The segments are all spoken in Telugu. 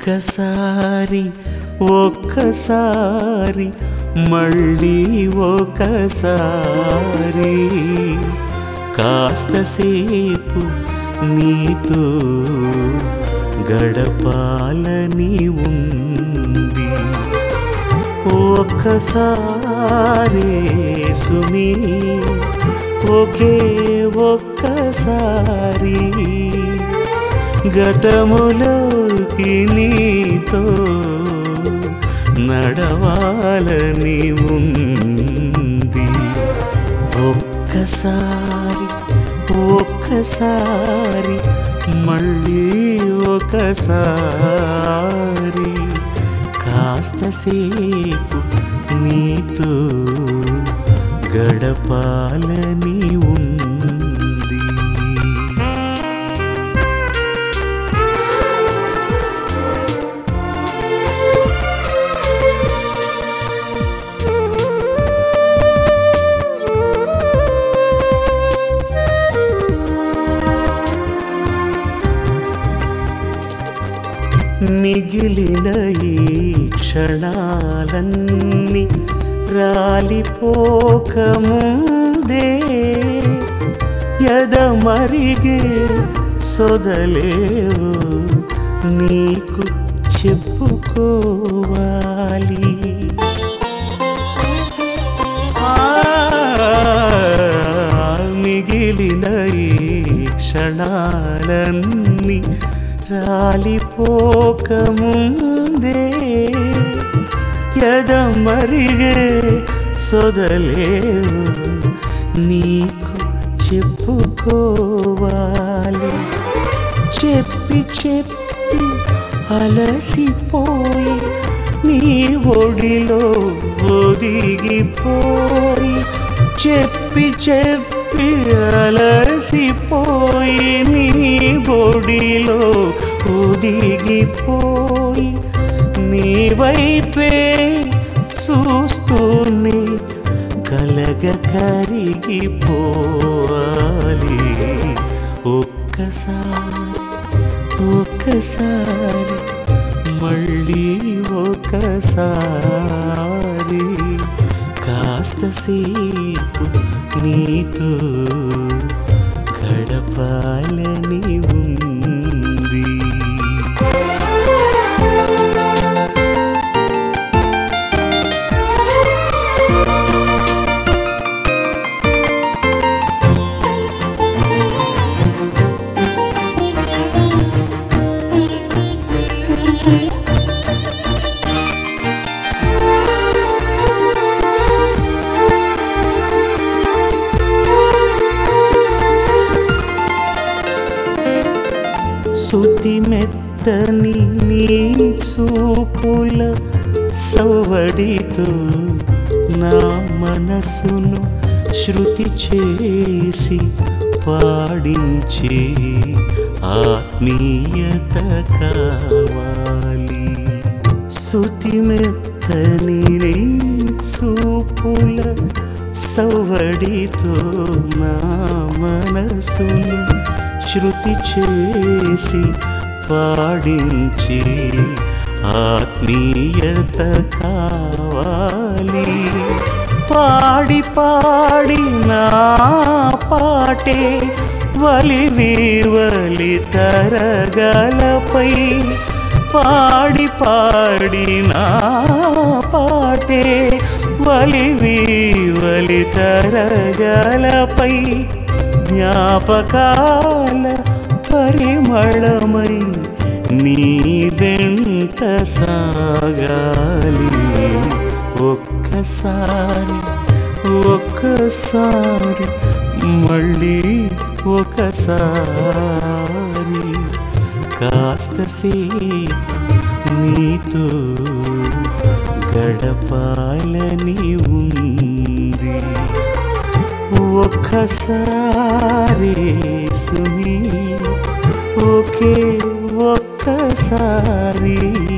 ఒక్కసారి ఒక్కసారి మళ్ళీ ఒకసారి కాస్తసేపు నీతో గడపాలని ఉంది ఒక్కసారి సుమి ఒకే ఒక్కసారి గతములోకి నీతో నడవాలని ఉంది ఒక్కసారి ఒక్కసారి మళ్ళీ ఒకసారి కాస్తసేపు నీతో గడపాలని ఉంది మిగిలిన ఈ క్షణాలన్నీ రాలిపోకముందే ఎద మరిగే సొదలేవు నీకు చెప్పుకోవాలి ఆ, మిగిలిన ఈ క్షణాలన్నీ రాలిపోకముందే ఎదమరిగే సొదలేవు నీకు చెప్పుకోవాలి చెప్పి చెప్పి అలసిపోయి నీ ఒడిలో ఒదిగిపోయి చెప్పి చెప్పి అలసిపోయి నీ బొడిలో ఒదిగిపోయి నీ వైపే చూస్తూనే కలగ కరిగిపోవాలి ఒక్కసారి ఒక్కసారి మళ్ళీ ఒకసారి కాస్తసేపు నీతో గడపాలని ఉంది శృతి మెత్తని నీ చూపుల సవడితో నా మనసును శృతి చేసి పాడించే ఆత్మీయత కావాలి శృతి మెత్తని నీ చూపుల సవడితో నా మనసును శృతి చేసి పాడించి ఆత్మీయత కావాలి పాడి పాడి నా పాటే వలి వీవలి తరగలపై పాడి పాడి నా పాటే వలి వీవలి తరగలపై జ్ఞాపకాల పరిమళమై నీ వెంట సాగాలి ఒక్కసారి ఒక్కసారి మళ్ళీ ఒకసారి కాస్తసేపు నీతో గడపాలని ఉంది ఒక్కసారి సుమి ఒకే ఒక్కసారి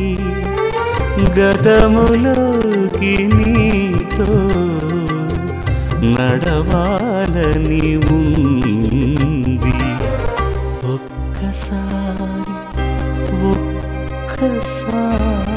గతములోకి నీతో నడవాలని ఉంది ఒక్కసారి ఒక్క ఒక్కసారి